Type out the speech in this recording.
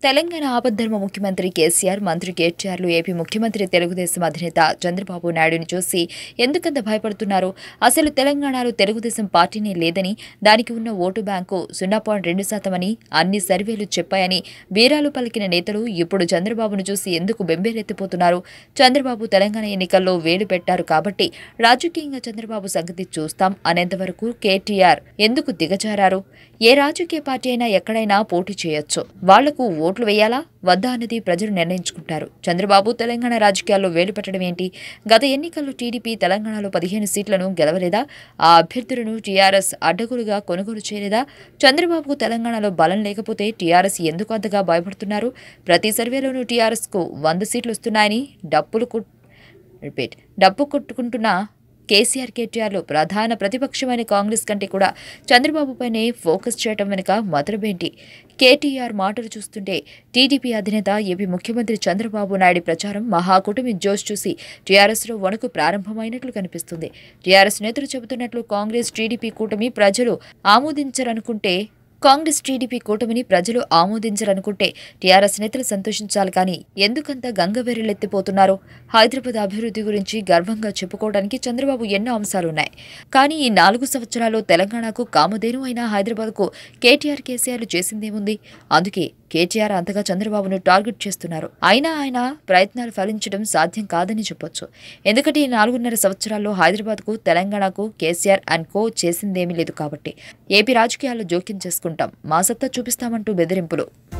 తెలంగాణ ఆపద్ధర్మ ముఖ్యమంత్రి కేసీఆర్ మంత్రి కేటీఆర్లు ఏపీ ముఖ్యమంత్రి తెలుగుదేశం అధినేత చంద్రబాబు నాయుడుని చూసి ఎందుకంత భయపడుతున్నారు అసలు తెలంగాణలో తెలుగుదేశం పార్టీనే లేదని దానికి ఉన్న ఓటు బ్యాంకు సున్నా పాయింట్ రెండు శాతం అని అన్ని సర్వేలు చెప్పాయని బీరాలు పలికిన నేతలు ఇప్పుడు చంద్రబాబును చూసి ఎందుకు బెంబేలెత్తిపోతున్నారు చంద్రబాబు తెలంగాణ ఎన్నికల్లో వేలు పెట్టారు కాబట్టి రాజకీయంగా చంద్రబాబు సంగతి చూస్తాం అనేంతవరకు కేటీఆర్ ఎందుకు దిగజారారు ఏ రాజకీయ పార్టీ అయినా ఎక్కడైనా పోటీ చేయొచ్చు వాళ్లకు ఓట్లు వేయాలా వద్దా అనేది ప్రజలు నిర్ణయించుకుంటారు చంద్రబాబు తెలంగాణ రాజకీయాల్లో వేలు పెట్టడం ఏంటి గత ఎన్నికల్లో టీడీపీ తెలంగాణలో పదిహేను సీట్లను గెలవలేదా ఆ అభ్యర్థులను టీఆర్ఎస్ అడ్డగులుగా కొనుగోలు చేయలేదా చంద్రబాబుకు తెలంగాణలో బలం లేకపోతే టీఆర్ఎస్ ఎందుకు అంతగా భయపడుతున్నారు ప్రతి సర్వేలోనూ టీఆర్ఎస్కు వంద సీట్లు వస్తున్నాయని డప్పులు కు రిపీట్ డప్పు కొట్టుకుంటున్న కేసీఆర్ కేటీఆర్లు ప్రధాన ప్రతిపక్షమైన కాంగ్రెస్ కంటే కూడా చంద్రబాబుపైనే ఫోకస్ చేయడం వెనుక మొదలుబేంటి కేటీఆర్ మాటలు చూస్తుంటే టీడీపీ అధినేత ఏపీ ముఖ్యమంత్రి చంద్రబాబు నాయుడు ప్రచారం మహాకూటమి జోష్ చూసి టీఆర్ఎస్లో వణుకు ప్రారంభమైనట్లు కనిపిస్తుంది టీఆర్ఎస్ నేతలు చెబుతున్నట్లు కాంగ్రెస్ టీడీపీ కూటమి ప్రజలు ఆమోదించరనుకుంటే కాంగ్రెస్ టీడీపీ కూటమిని ప్రజలు ఆమోదించాలనుకుంటే టీఆర్ఎస్ నేతలు సంతోషించాలి కానీ ఎందుకంత గంగవెర్రెలెత్తిపోతున్నారు హైదరాబాద్ అభివృద్ధి గురించి గర్వంగా చెప్పుకోవడానికి చంద్రబాబు ఎన్నో అంశాలున్నాయి కానీ ఈ నాలుగు సంవత్సరాల్లో తెలంగాణకు కామధేను అయిన హైదరాబాద్కు కేటీఆర్ కేసీఆర్ చేసిందేముంది అందుకే కేటీఆర్ అంతగా చంద్రబాబును టార్గెట్ చేస్తున్నారు అయినా ఆయన ప్రయత్నాలు ఫలించడం సాధ్యం కాదని చెప్పొచ్చు ఎందుకంటే ఈ నాలుగున్నర సంవత్సరాల్లో హైదరాబాద్కు తెలంగాణకు కేసీఆర్ అండ్ కో చేసిందేమీ లేదు కాబట్టి ఏపీ రాజకీయాల్లో జోక్యం చేసుకుంటాం మా సత్తా చూపిస్తామంటూ బెదిరింపులు